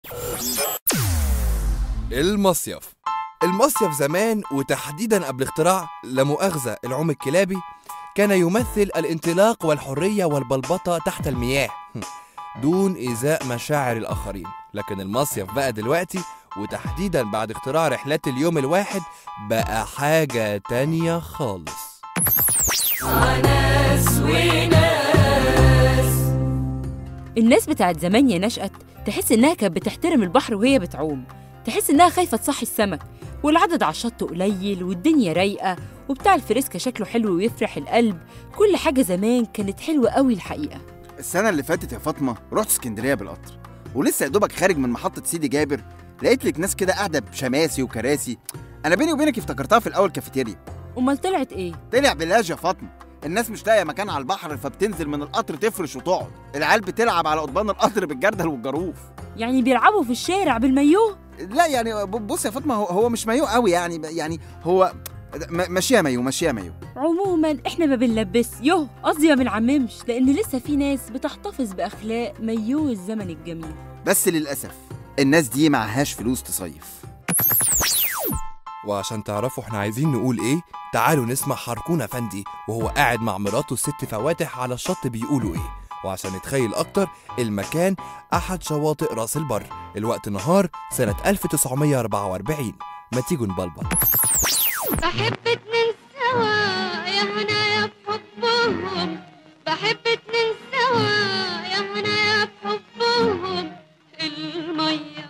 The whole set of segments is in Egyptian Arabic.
المصيف المصيف زمان وتحديدا قبل اختراع لا مؤاخذة العوم الكلابي كان يمثل الانطلاق والحرية والبلبطة تحت المياه دون إيذاء مشاعر الآخرين لكن المصيف بقى دلوقتي وتحديدا بعد اختراع رحلات اليوم الواحد بقى حاجة تانية خالص الناس بتاعت زمان يا نشأت تحس إنها كانت بتحترم البحر وهي بتعوم تحس إنها خايفة تصحي السمك والعدد على الشط قليل والدنيا رايقة وبتاع الفريسكا شكله حلو ويفرح القلب كل حاجة زمان كانت حلوة قوي الحقيقة السنة اللي فاتت يا فاطمة رحت اسكندرية بالقطر ولسه يا دوبك خارج من محطة سيدي جابر لقيت لك ناس كده قاعدة بشماسي وكراسي أنا بيني وبينك افتكرتها في الأول كافيتيريا أمال طلعت إيه؟ طلع بلاج يا فاطمة الناس مش لاقية مكان على البحر فبتنزل من القطر تفرش وتقعد العيال بتلعب على قضبان القطر بالجردل والجاروف يعني بيلعبوا في الشارع بالمايوه لا يعني ب- بص يا فاطمة هو, هو مش مايو قوي يعني يعني هو م- ماشيها مايو ماشيها مايو عموما احنا ما بنلبس يوه قصدي ما بنعممش لان لسه في ناس بتحتفظ باخلاق مايوه الزمن الجميل بس للأسف الناس دي معهاش فلوس تصيف وعشان تعرفوا احنا عايزين نقول ايه تعالوا نسمع حركون افندي وهو قاعد مع مراته الست فواتح على الشط بيقولوا ايه وعشان نتخيل اكتر المكان احد شواطئ راس البر الوقت نهار سنة 1944 ما تيجوا نبلبل بحب اتنين سوا يا هنايا بحبهم بحب اتنين سوا يا هنايا بحبهم المية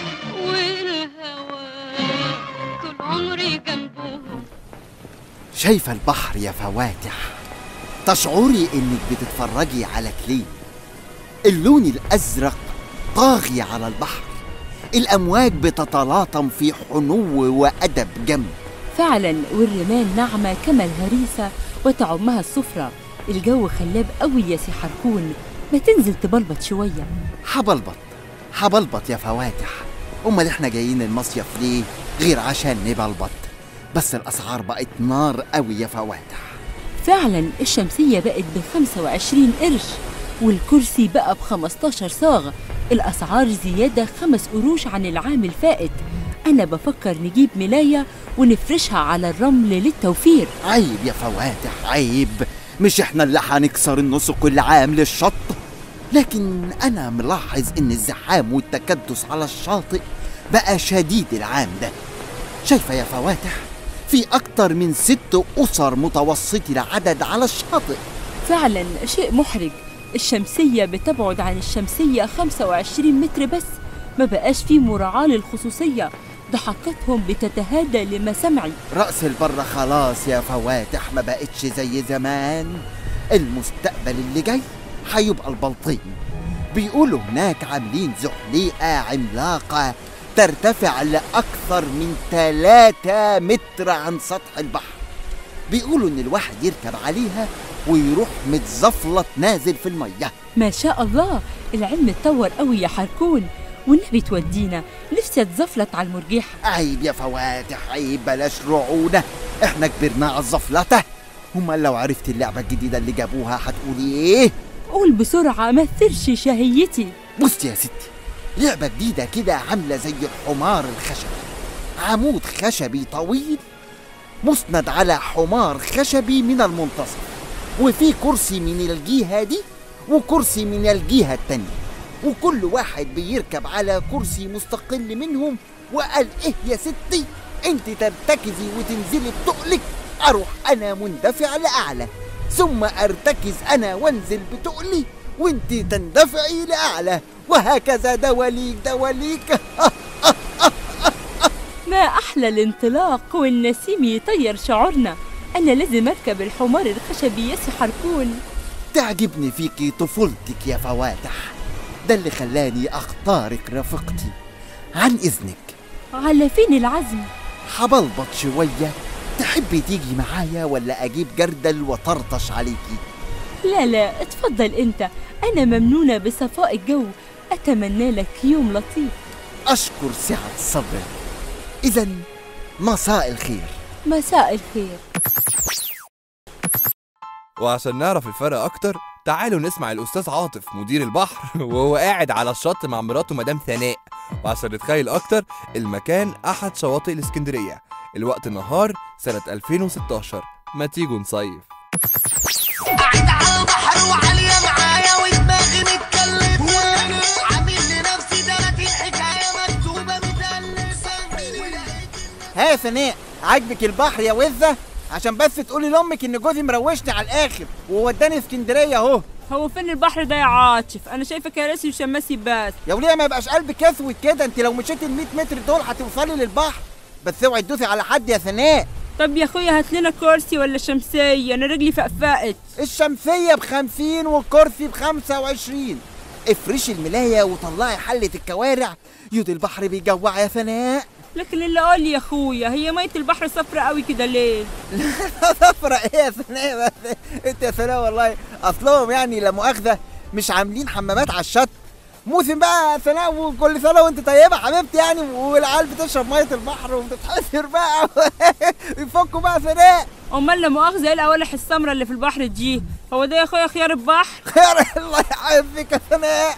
والهوا طول عمري جنبهم شايفة البحر يا فواتح تشعري انك بتتفرجي على كليب اللون الازرق طاغي على البحر الامواج بتتلاطم في حنو وادب جم فعلا والرمال ناعمة كما الهريسة وتعمها الصفرة الجو خلاب قوي يا سي حركون ما تنزل تبلبط شوية حبلبط حبلبط يا فواتح امال احنا جايين المصيف ليه غير عشان نبلبط بس الاسعار بقت نار قوي يا فواتح فعلا الشمسية بقت ب 25 قرش والكرسي بقى ب 15 صاغ الأسعار زيادة خمس قروش عن العام الفائت أنا بفكر نجيب ملاية ونفرشها على الرمل للتوفير عيب يا فواتح عيب مش احنا اللي هنكسر النص كل عام للشط لكن انا ملاحظ ان الزحام والتكدس على الشاطئ بقى شديد العام ده شايفة يا فواتح في أكتر من ست أسر متوسطي العدد على الشاطئ فعلا شيء محرج الشمسية بتبعد عن الشمسية 25 متر بس ما بقاش فيه مراعاة للخصوصية ضحكاتهم بتتهادى لمسامعي رأس البر خلاص يا فواتح ما بقتش زي زمان المستقبل اللي جاي هيبقى البلطيم بيقولوا هناك عاملين زحليقة عملاقة ترتفع لأكثر من 3 متر عن سطح البحر بيقولوا إن الواحد يركب عليها ويروح متزفلط نازل في المية ما شاء الله العلم اتطور قوي يا حركون والنبي تودينا نفسي اتزفلت على المرجيحة عيب يا فواتح عيب بلاش رعونة احنا كبرنا على الزفلطة امال لو عرفت اللعبة الجديدة اللي جابوها هتقولي ايه قول بسرعة ما تثيرش شهيتي بصي يا ستي لعبة جديدة كده عاملة زي الحمار الخشبي عمود خشبي طويل مسند على حمار خشبي من المنتصف وفي كرسي من الجهة دي وكرسي من الجهة التانية وكل واحد بيركب على كرسي مستقل منهم وقال ايه يا ستي انت ترتكزي وتنزلي بتقلك اروح انا مندفع لاعلى ثم ارتكز انا وانزل بتقلي وانت تندفعي لاعلى وهكذا دواليك دواليك ما أحلى الانطلاق والنسيم يطير شعورنا أنا لازم أركب الحمار الخشبي يا سي حركون تعجبني فيكي طفولتك يا فواتح ده اللي خلاني اختارك رفيقتي عن اذنك على فين العزم حبلبط شوية تحبي تيجي معايا ولا أجيب جردل وطرطش عليكي لا لا اتفضل أنت أنا ممنونة بصفاء الجو أتمنى لك يوم لطيف أشكر سعة صبرك إذا مساء الخير مساء الخير وعشان نعرف الفرق اكتر تعالوا نسمع الاستاذ عاطف مدير البحر وهو قاعد على الشط مع مراته مدام ثناء وعشان نتخيل أكتر المكان أحد شواطئ الإسكندرية الوقت النهار سنة 2016 ما تيجوا نصيف قاعد على البحر وعالية معايا ودماغي متكلفة عامل لنفسي 30 حكاية مكتوبة متألفة ها يا سناء عاجبك البحر يا وزة عشان بس تقولي لامك ان جوزي مروشني على الاخر ووداني اسكندريه اهو هو فين البحر ده يا عاطف انا شايفه كراسي وشماسي بس يا وليه ما يبقاش قلبك اسود كده انت لو مشيتي ال 100 متر دول هتوصلي للبحر بس اوعي تدوسي على حد يا سناء طب يا اخويا هات لنا كرسي ولا شمسيه انا رجلي فقفقت الشمسيه ب 50 والكرسي ب 25 افرشي الملايه وطلعي حله الكوارع يود البحر بيجوع يا سناء لكن اللي قال لي يا اخويا هي ميه البحر صفرة قوي كده ليه صفرة ايه يا سناء بس انت يا سناء والله اصلهم يعني لا مؤاخذه مش عاملين حمامات على الشط موسم بقى يا سناء وكل سنه وانت طيبه حبيبتي يعني والعيال بتشرب ميه البحر وبتتحسر بقى يفكوا بقى سناء امال لا مؤاخذه ايه القوالح السمراء اللي في البحر دي هو ده يا اخويا خيار البحر خير الله يعافيك يا سناء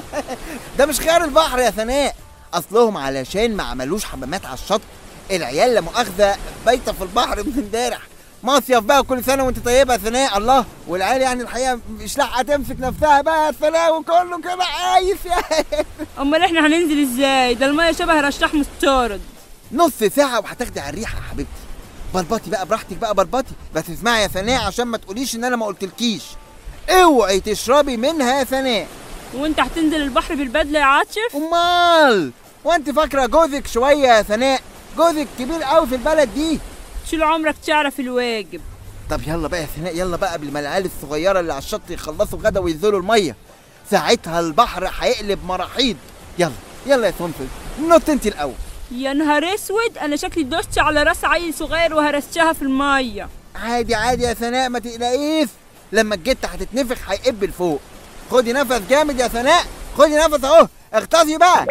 ده مش خيار البحر يا سناء اصلهم علشان ما عملوش حمامات على الشط العيال لا مؤاخذه بايته في البحر من امبارح مصيف بقى كل سنه وانت طيبه يا سناء الله والعيال يعني الحقيقه مش لاحقه تمسك نفسها بقى يا سناء وكله كده عايش يا امال احنا هننزل ازاي ده الميه شبه رشاح مستورد نص ساعه وهتاخدي على الريحه يا حبيبتي بربطي بقى براحتك بقى بربطي بس اسمعي يا سناء عشان ما تقوليش ان انا ما قلتلكيش اوعي تشربي منها يا سناء وانت هتنزل البحر بالبدله يا عاطف امال وانت فاكره جوزك شويه يا سناء جوزك كبير قوي في البلد دي طول عمرك تعرف الواجب طب يلا بقى يا سناء يلا بقى قبل ما العيال الصغيره اللي على الشط يخلصوا غدا وينزلوا الميه ساعتها البحر هيقلب مراحيض يلا يلا يا سنفل نط انت الاول يا نهار اسود انا شكلي دوست على راس عيل صغير وهرستها في الميه عادي عادي يا سناء ما تقلقيش لما الجت هتتنفخ هيقب لفوق خدي نفس جامد يا سناء خدي نفس اهو اغطسي بقى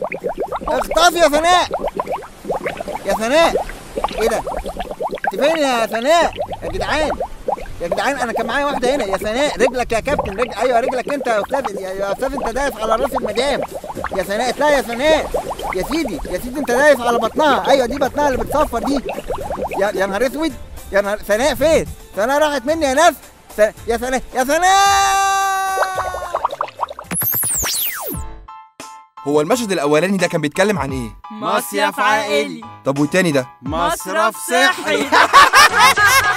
اغطسي يا سناء يا سناء ايه ده انت فين يا سناء يا جدعان يا جدعان انا كان معايا واحده هنا يا سناء رجلك يا كابتن رجل ايوه رجلك انت يا استاذ يا يا استاذ انت دايس على راس المدام يا سناء اطلع يا سناء يا سيدي يا سيدي انت دايس على بطنها ايوه دي بطنها اللي بتصفر دي يا يا نهار اسود يا نهار سناء فين سناء راحت مني يا ناس س... يا سناء يا سناء هو المشهد الأولاني ده كان بيتكلم عن إيه؟ مصيف عائلي طب والتاني ده؟ مصرف صحي